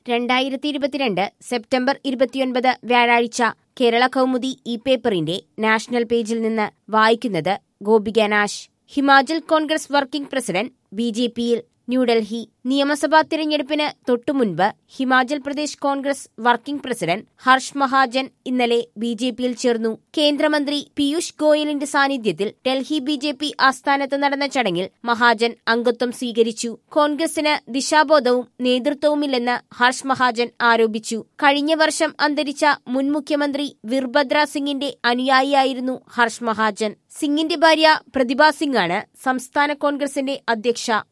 രണ്ടായിരത്തി ഇരുപത്തിരണ്ട് സെപ്റ്റംബർ ഇരുപത്തിയൊൻപത് വ്യാഴാഴ്ച കേരള കൗമുദി ഈ പേപ്പറിന്റെ നാഷണൽ പേജിൽ നിന്ന് വായിക്കുന്നത് Gopika Nash Himachal Congress working president B J പിയിൽ ന്യൂഡൽഹി നിയമസഭാ തിരഞ്ഞെടുപ്പിന് തൊട്ടുമുൻപ് Himachal Pradesh Congress working president Harsh Mahajan ഇന്നലെ ബി ജെ പിയിൽ ചേർന്നു കേന്ദ്രമന്ത്രി പീയൂഷ് ഗോയലിന്റെ സാന്നിധ്യത്തിൽ ഡൽഹി ബി ജെ പി ആസ്ഥാനത്ത് നടന്ന ചടങ്ങിൽ മഹാജൻ അംഗത്വം സ്വീകരിച്ചു കോൺഗ്രസിന് ദിശാബോധവും നേതൃത്വവുമില്ലെന്ന് ഹർഷ് മഹാജൻ ആരോപിച്ചു കഴിഞ്ഞ വർഷം അന്തരിച്ച മുൻ മുഖ്യമന്ത്രി വീർഭദ്ര സിംഗിന്റെ അനുയായിയായിരുന്നു ഹർഷ് മഹാജൻ സിംഗിന്റെ ഭാര്യ പ്രതിഭ സിംഗാണ് സംസ്ഥാന കോൺഗ്രസിന്റെ അധ്യക്ഷ